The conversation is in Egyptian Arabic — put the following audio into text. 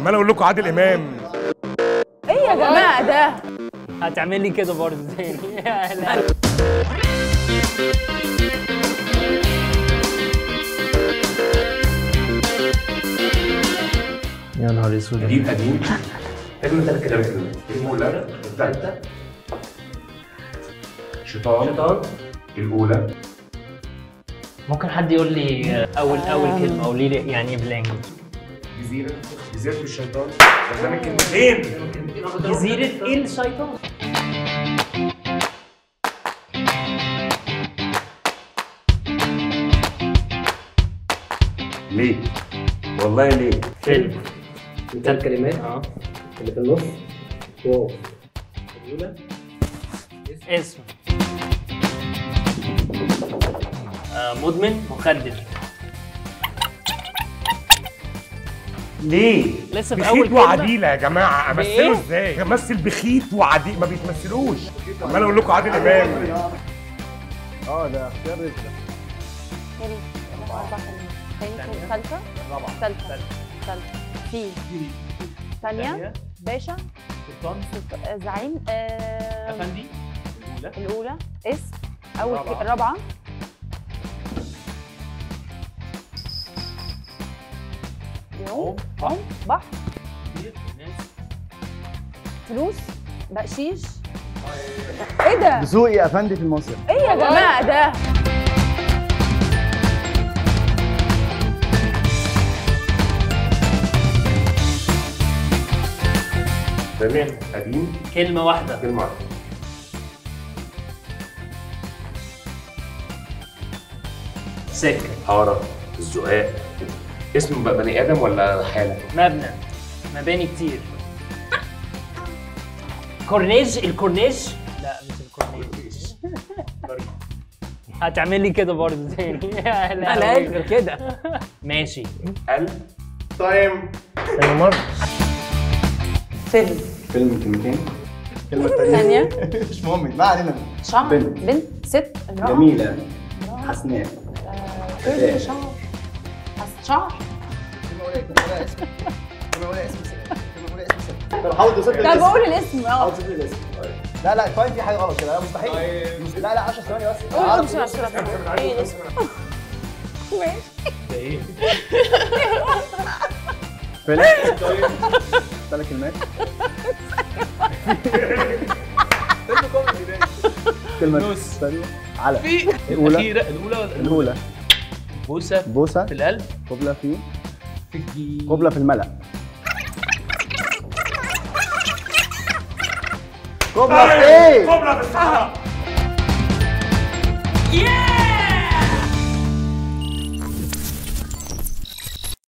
عمال اقول لكم عادل امام ايه يا جماعه ده هتعمل لي كده برضه تاني يا لا. يا نهار اسود قديم قديم فيلم ثلاث كلمات الأولى الثالثة شيطان شيطان الأولى ممكن حد يقول لي اول اول كلمه قولي لي يعني ايه بالانجلش جزيرة جزيرة الشيطان قدام الكلمتين جزيره الشيطان ليه؟ والله ليه؟ فيلم ثلاث كلمات اه اللي في النص واو الأولى اسم آه مدمن مخدر ليه؟ لسه في بخيت أول كلمة. وعديله يا جماعه بإيه؟ امثله ازاي؟ امثل بخيت وعديل ما بيتمثلوش عمال اقول لكم عادل امام اه ده اختيار رزق حلو اربع كلمات تاني ثالثه الرابعه ثالثه ثالثه في ثانيه باشا سلطان آه، زعيم آه، افندي الاولى الاولى اسم اول ك- الرابعة. الرابعه يوم عم بحر كتير ناس فلوس بقشيش ايه ده؟ دسوقي يا افندي في المصري ايه يا جماعه ده؟ تمام قديم كلمه واحده كلمة واحدة سكه حارة الزقاق اسم بقى بني آدم ولا حالة؟ مبنى مباني كتير كورنيج الكورنيج لا مش الكورنيج هتعمل لي كده برضه تاني يا لا لا غير كده ماشي قلب تايم ثاني مرة فيلم فيلم كلمتين الكلمه الثانيه ثانيه مش مهم ما علينا شعر بنت. بنت ست امرأة جميله حسناء كيرلي شعر حس- شعر كلمه اولى كلمه اولى اسم كلمه اولى اسم ست كلمه اولى اسم ست طب حاول توصف لي طب الاسم بقول الاسم اه حاول توصف لي الاسم لا لا فاين في حاجه غلط كده لا مستحيل مش- لا لا 10 ثواني بس قول آه، قول بسرعه بسرعه ايه الاسم ماشي فيلم ثلاث كلمات فيلم كوميدي ده كلمة نص. ثانية على في الأولى. الأخيرة الأولى ولا الأولى بوسة بوسة في القلب قبلة في في الجي قبلة في الملأ قبلة في إيه؟ قبله في الصحراء ياه